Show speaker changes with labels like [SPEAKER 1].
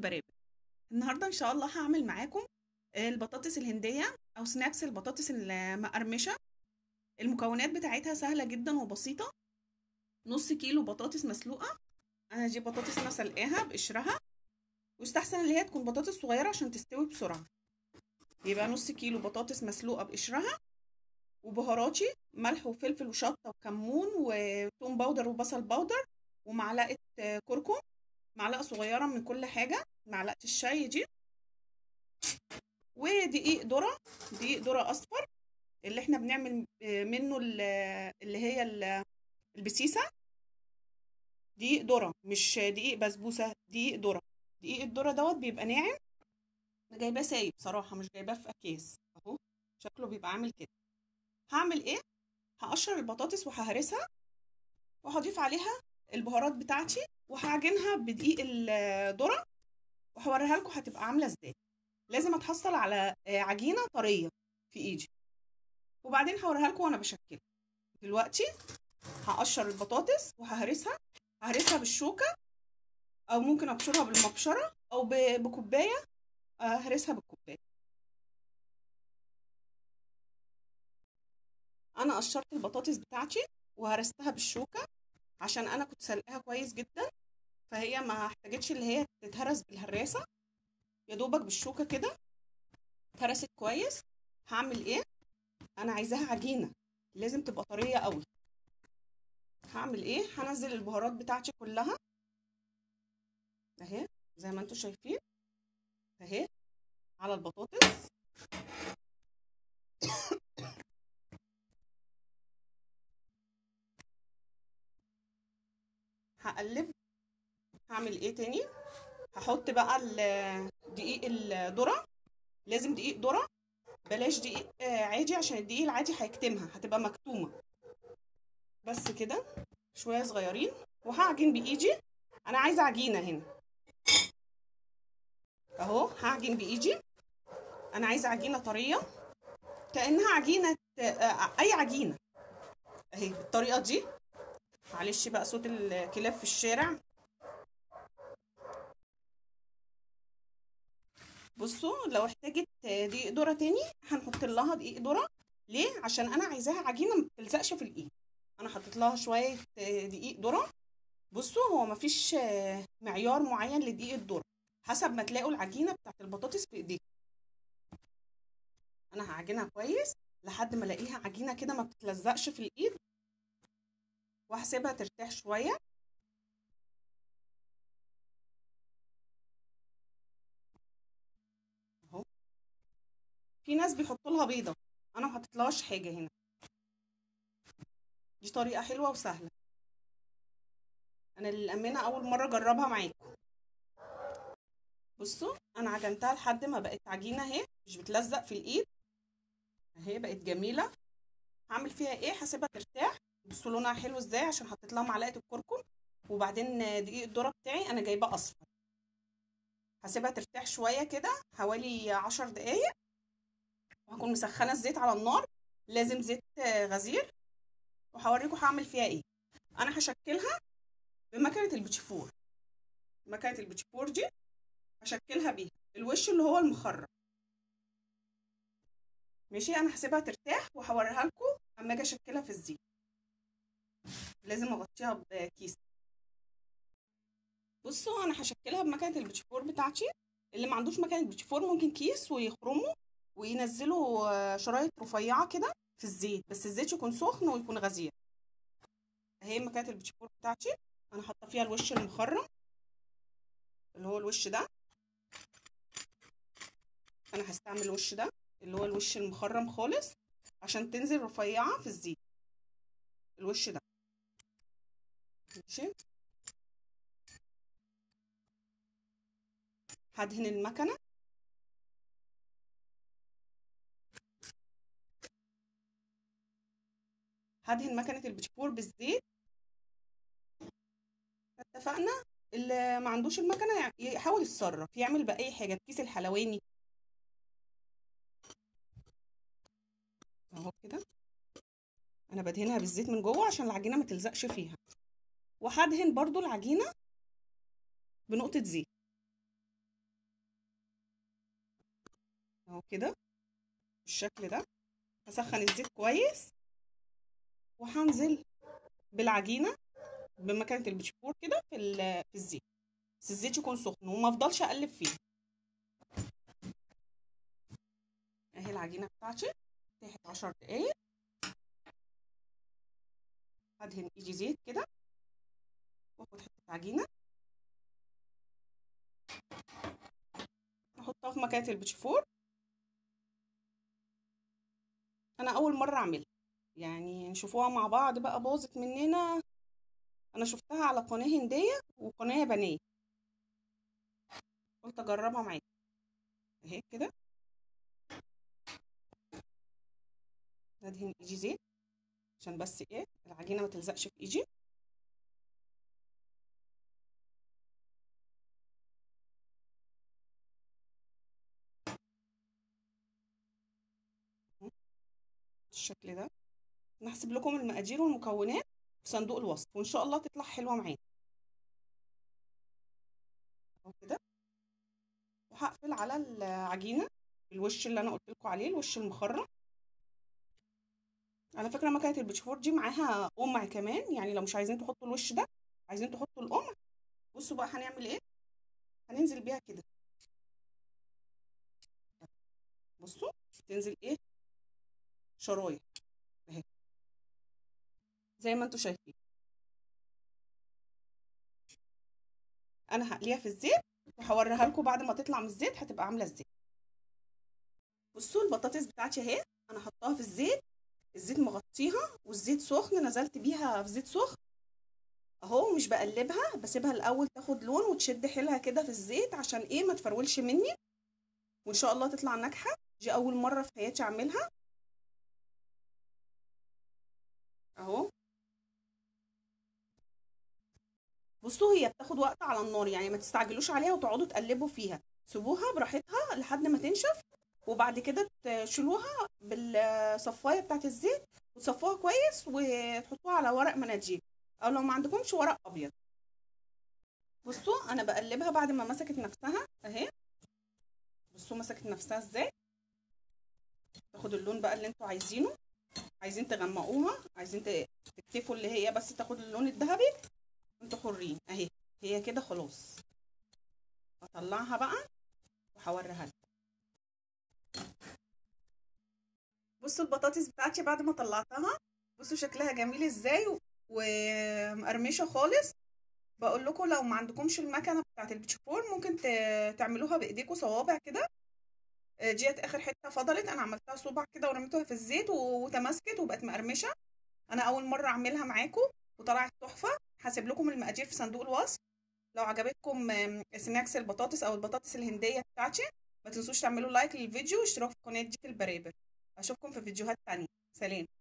[SPEAKER 1] البرابر النهارده ان شاء الله هعمل معاكم البطاطس الهنديه او سناكس البطاطس المقرمشه المكونات بتاعتها سهله جدا وبسيطه نص كيلو بطاطس مسلوقه انا دي بطاطس انا سلقاها بقشرها ويستحسن اللي هي تكون بطاطس صغيره عشان تستوي بسرعه يبقى نص كيلو بطاطس مسلوقه بقشرها وبهاراتي ملح وفلفل وشطه وكمون وتوم باودر وبصل باودر ومعلقه كركم معلقه صغيره من كل حاجه معلقه الشاي دي ودقيق ذره دقيق ذره اصفر اللي احنا بنعمل منه اللي هي البسيسه دقيق ذره مش دقيق بسبوسه دقيق ذره دقيق الذره دوت بيبقى ناعم انا جايباه سايب صراحه مش جايباه في اكياس اهو شكله بيبقى عامل كده هعمل ايه هقشر البطاطس وههرسها وهضيف عليها البهارات بتاعتي وهعجنها بدقيق الذره وهوريها لكم هتبقى عامله ازاي لازم اتحصل على عجينه طريه في ايدي وبعدين هوريها لكم وانا بشكلها دلوقتي هقشر البطاطس وههرسها ههرسها بالشوكه او ممكن ابشرها بالمبشره او بكوبايه ههرسها بالكوبايه انا قشرت البطاطس بتاعتي وهرستها بالشوكه عشان انا كنت سلقاها كويس جدا فهي ما احتاجتش اللي هي تتهرس بالهراسه يا دوبك بالشوكه كده اتهرست كويس هعمل ايه انا عايزاها عجينه لازم تبقى طريه قوي هعمل ايه هنزل البهارات بتاعتي كلها اهي زي ما انتم شايفين اهي على البطاطس هقلب هعمل ايه تاني هحط بقى دقيق الذره لازم دقيق ذره بلاش دقيق عادي عشان الدقيق العادي هيكتمها هتبقى مكتومه بس كده شويه صغيرين وهعجن بايدي انا عايزه عجينه هنا اهو هعجن بايدي انا عايزه عجينه طريه كانها عجينه اي عجينه اهي بالطريقه دي معلش بقى صوت الكلاب في الشارع بصوا لو احتاجت دقيق ذره تاني هنحط لها دقيق ذره ليه عشان انا عايزاها عجينه ما تلزقش في الايد انا حطيت لها شويه دقيق ذره بصوا هو مفيش معيار معين لدقيق الذره حسب ما تلاقوا العجينه بتاعت البطاطس في ايديكم انا هعجنها كويس لحد ما الاقيها عجينه كده ما بتتلزقش في الايد وهسيبها ترتاح شويه اهو في ناس بيحطوا لها بيضه انا ما حطيتلهاش حاجه هنا دي طريقه حلوه وسهله انا للامانه اول مره اجربها معاكم بصوا انا عجنتها لحد ما بقت عجينه اهي مش بتلزق في الايد اهي بقت جميله هعمل فيها ايه هسيبها ترتاح بصوا لونها حلو ازاي عشان حطيت لها معلقه الكركم وبعدين دقيق الذره بتاعي انا جايباه اصفر هسيبها ترتاح شويه كده حوالي عشر دقايق وهكون مسخنه الزيت على النار لازم زيت غزير وهوريكم هعمل فيها ايه انا هشكلها بمكنه البيتشفور مكنه البيتشفور دي هشكلها بيها الوش اللي هو المخرم ماشي انا هسيبها ترتاح وهوريها لكم اما اجي اشكلها في الزيت لازم اغطيها بكيس بصوا انا هشكلها بمكنه البيتشفور بتاعتي اللي ما عندوش مكنه بيتشفور ممكن كيس ويخرموا وينزلوا شرايط رفيعه كده في الزيت بس الزيت يكون سخن ويكون غزير اهي مكنه البيتشفور بتاعتي انا حاطه فيها الوش المخرم اللي هو الوش ده انا هستعمل الوش ده اللي هو الوش المخرم خالص عشان تنزل رفيعه في الزيت الوش ده ماشي هدهن المكنه هدهن مكنه البيتشفور بالزيت اتفقنا اللي ما عندوش المكنه يحاول يتصرف يعمل باي حاجه بكيس الحلواني اهو كده انا بدهنها بالزيت من جوه عشان العجينه ما تلزقش فيها وهدهن برضو العجينه بنقطه زيت كده بالشكل ده هسخن الزيت كويس وهنزل بالعجينه بمكانه البشبور كده في في الزيت بس الزيت يكون سخن وما افضلش اقلب فيه اهي العجينه بتاعتي تحت عشر دقايق هدهن ايدي زيت كده واخد حته عجينه احطها في مكانه البشفور انا اول مره اعملها يعني نشوفوها مع بعض بقى باظت مننا انا شفتها على قناه هنديه وقناه يابانيه قلت اجربها معاكم اهي كده ادهن ايدي زيت عشان بس ايه العجينه ما تلزقش في ايدي بالشكل ده نحسب لكم المقادير والمكونات في صندوق الوصف وان شاء الله تطلع حلوه معانا اهو كده وهقفل على العجينه الوش اللي انا قلت لكم عليه الوش المخرم على فكره مكنه البيتشفور دي معاها قمع كمان يعني لو مش عايزين تحطوا الوش ده عايزين تحطوا القمع بصوا بقى هنعمل ايه هننزل بيها كده بصوا تنزل ايه شرايح اهي زي ما انتم شايفين انا هقليها في الزيت وهوريها لكم بعد ما تطلع من الزيت هتبقى عامله ازاي بصوا البطاطس بتاعتي اهي انا حطاها في الزيت الزيت مغطيها والزيت سخن نزلت بيها في زيت سخن اهو مش بقلبها بسيبها الاول تاخد لون وتشد حيلها كده في الزيت عشان ايه ما تفرولش مني وان شاء الله تطلع ناجحه دي اول مره في حياتي اعملها اهو بصوا هي بتاخد وقت على النار يعني ما تستعجلوش عليها وتقعدوا تقلبوا فيها سيبوها براحتها لحد ما تنشف وبعد كده تشيلوها بالصفايه بتاعت الزيت وتصفوها كويس وتحطوها على ورق مناديل او لو ما عندكمش ورق ابيض بصوا انا بقلبها بعد ما مسكت نفسها اهي بصوا مسكت نفسها ازاي تاخد اللون بقى اللي انتوا عايزينه عايزين تغمقوها عايزين تكتفوا اللي هي بس تاخد اللون الذهبي انتوا حرين اهي هي كده خلاص هطلعها بقى وهوريها لكم بصوا البطاطس بتاعتي بعد ما طلعتها بصوا شكلها جميل ازاي ومقرمشه خالص بقول لكم لو ما عندكمش المكنه بتاعت البيتشفور ممكن تعملوها بايديكم صوابع كده ديت اخر حته فضلت انا عملتها صبع كده ورميتها في الزيت وتماسكت وبقت مقرمشه انا اول مره اعملها معاكم وطلعت تحفه هسيب لكم المقادير في صندوق الوصف لو عجبتكم سناكس البطاطس او البطاطس الهنديه بتاعتي ما تنسوش تعملوا لايك للفيديو واشتراك في قناه جيت البرابر اشوفكم في فيديوهات تانية سلام